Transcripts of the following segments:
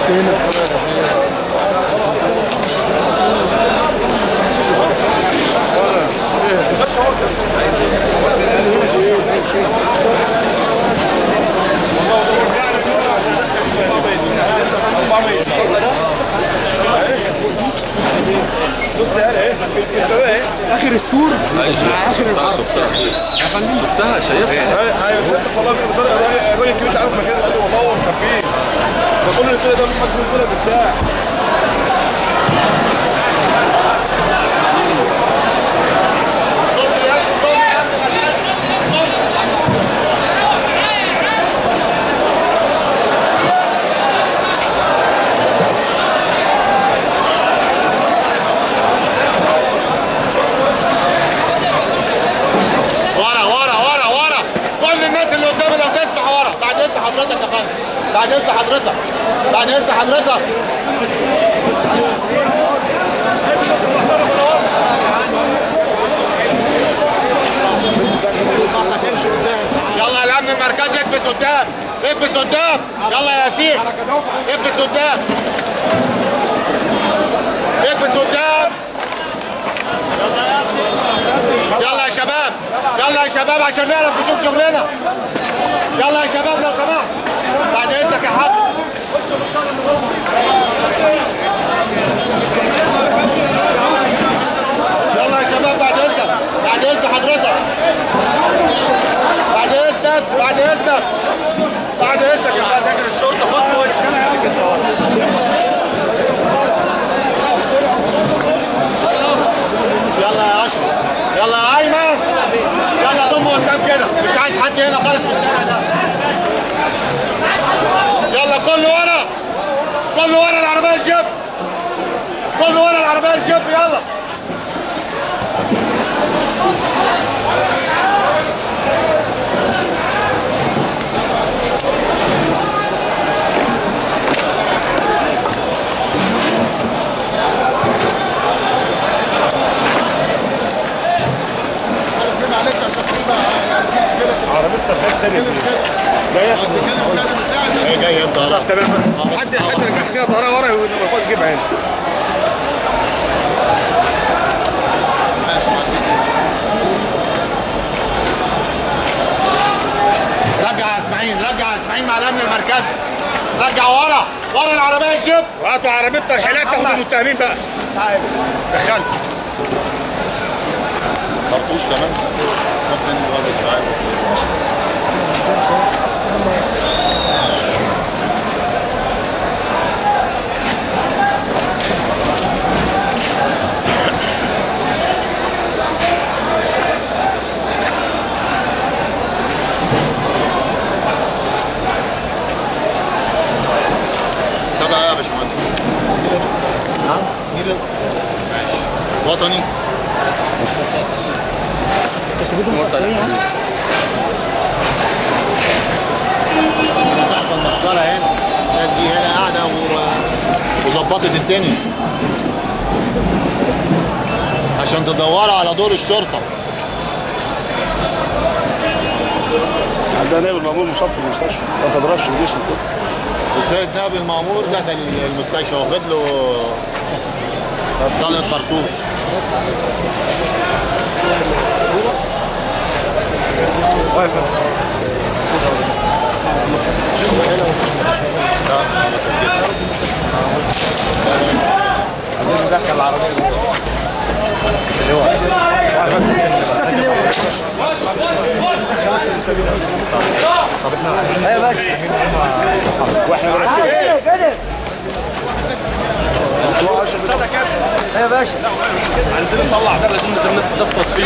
هنا بص يا ايه اخر السور مع اخر الحرب شفتها شايفها ايوه ست والله الراجل الكبير ده عارف مكانه قال لي والله هو خفيف فكل اللي كده ده مش حد كده بتاع ورا ورا ورا ورا كل الناس اللي قدامي لو تسمع ورا بعد اذن حضرتك يا فندم بعد اذن حضرتك بعد اذن حضرتك يلا يا الامن المركزي اكبس قدام اكبس قدام يلا يا ياسين اكبس قدام اكبس قدام يلا يا شباب يلا يا شباب عشان نعرف نشوف شغلنا يلا يا شباب لو سمحت بعد اذنك يا حاج يلا يا شباب بعد اذنك بعد اذن حضرتك بعد اذنك بعد اذنك بعد اذنك يا حاج فاكر الشرطه خد في وشك يلا يا اشرف يلا يا ايمن يلا ضم قدام كده مش عايز حد هنا خالص في الشارع ده يلا كل ورا كل ورا العربيه الجيب كل ورا العربيه الجيب يلا ايه جاي انت ورا تمام حد حد رجع كده ظهرها ورا المفروض يجيبها هنا رجع يا اسماعيل رجع يا اسماعيل مع الامن المركزي رجع ورا ورا العربيه الجيب وهاتوا عربيه ترحيلات تاخد المتهمين بقى دخلت خرطوش كمان خد مني الواد معايا تبع يا باشمهندس نعم ماشي وطني تحصل مخسرة هنا الناس دي هنا قاعدة و- وظبطت الدنيا عشان تدوروا على دور الشرطة عندنا نائب المأمور مصاب في المستشفى ما تضربش الجسم كله السيد نائب المأمور دخل المستشفى واخد له طلقة خرطوش لا ما سكتش عندنا نطلع ده لازم الناس بتفطس فيه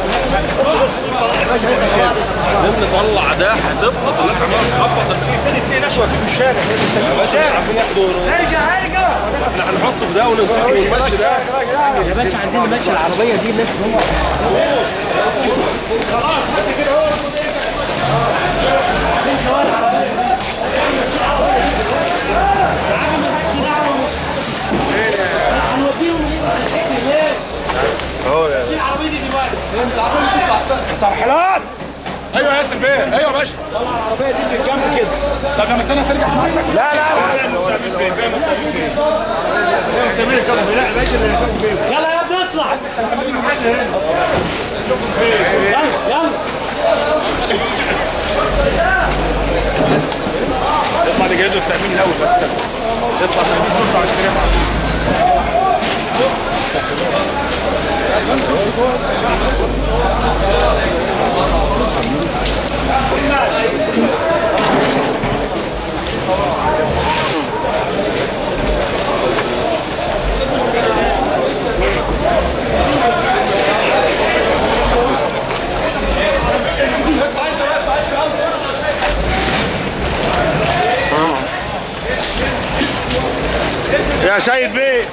لازم نطلع ده هتفطس الناس عماله تخبط في نشوة في الشارع يا باشا عارفين ياخدوا احنا هنحطه في ده ونمسكه ونمشي ده يا باشا عايزين نمشي العربيه دي الناس ترحيلات ايوه يا ياسر بيه ايوه يا باشا العربيه دي من الجنب كده طب لما الثانيه ترجع ساعتك لا لا انت فين فاهم انت فين يلا يا ابني اطلع يلا يلا يطلع اللي جاي له التامين الاول بس يطلع التامين كله على الشريحه يا سيد بيه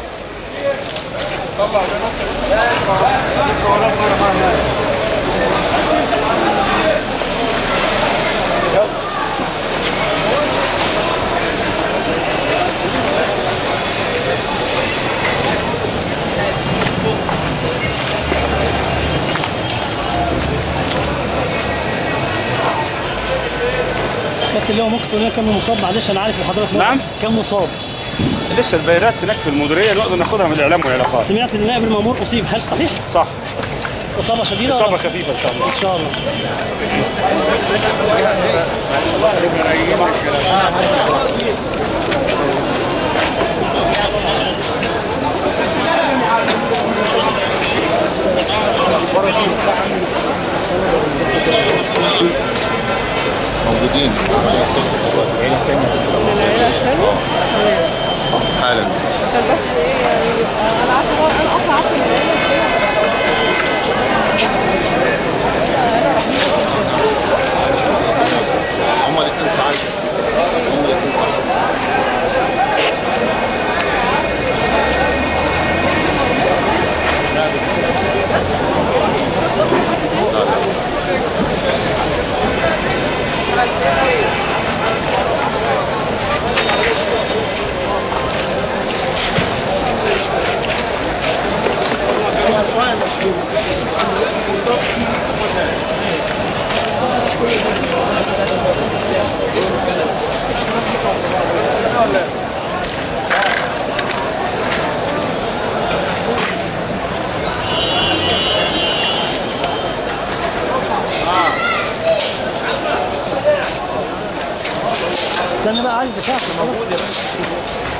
سيادة اللي هو ممكن تقول لنا كم مصاب معلش انا عارف حضرتك نعم. كم مصاب لسه البيانات هناك في المديريه نقدر ناخدها من الاعلام والعلاقات سمعت ان النائب المامور اصيب هل صحيح؟ صح اصابه شديده اصابه خفيفه ان شاء الله ان شاء الله موجودين العيله الثانيه حالا عشان بس ايه يعني يبقى انا عارفه هو انا اصلا عارفه ان العيله ازاي هما الاثنين ساعات هما الاثنين ساعات استنى بقى عايز دفاع موجود يا باشا